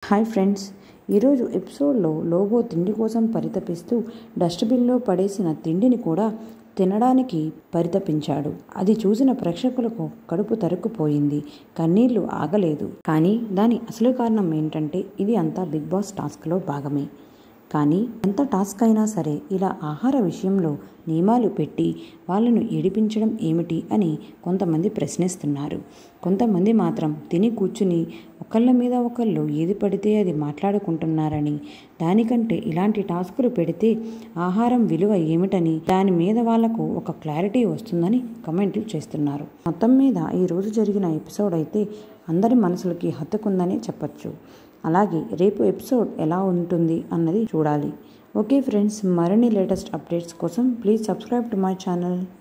hi friends ఈరోజు ఎపిసోడ్లో లోబో తిండి కోసం పరితపిస్తూ డస్ట్బిన్లో పడేసిన తిండిని కూడా తినడానికి పరితపించాడు అది చూసిన ప్రేక్షకులకు కడుపు తరుక్కుపోయింది కన్నీళ్లు ఆగలేదు కానీ దాని అసలు కారణం ఏంటంటే ఇది అంతా బిగ్ బాస్ టాస్క్లో భాగమే కానీ ఎంత టాస్క్ అయినా సరే ఇలా ఆహార విషయంలో నియమాలు పెట్టి వాళ్ళను ఏడిపించడం ఏమిటి అని కొంతమంది ప్రశ్నిస్తున్నారు కొంతమంది మాత్రం తిని కూర్చుని ఒకళ్ళ మీద ఒకళ్ళు ఏది పడితే అది మాట్లాడుకుంటున్నారని దానికంటే ఇలాంటి టాస్కులు పెడితే ఆహారం విలువ ఏమిటని దాని మీద వాళ్లకు ఒక క్లారిటీ వస్తుందని కమెంట్లు చేస్తున్నారు మొత్తం మీద ఈ రోజు జరిగిన ఎపిసోడ్ అయితే అందరి మనసులకి హత్తుకుందని చెప్పచ్చు అలాగే రేపు ఎపిసోడ్ ఎలా ఉంటుంది అన్నది చూడాలి ఓకే ఫ్రెండ్స్ మరిన్ని లేటెస్ట్ అప్డేట్స్ కోసం please subscribe to my channel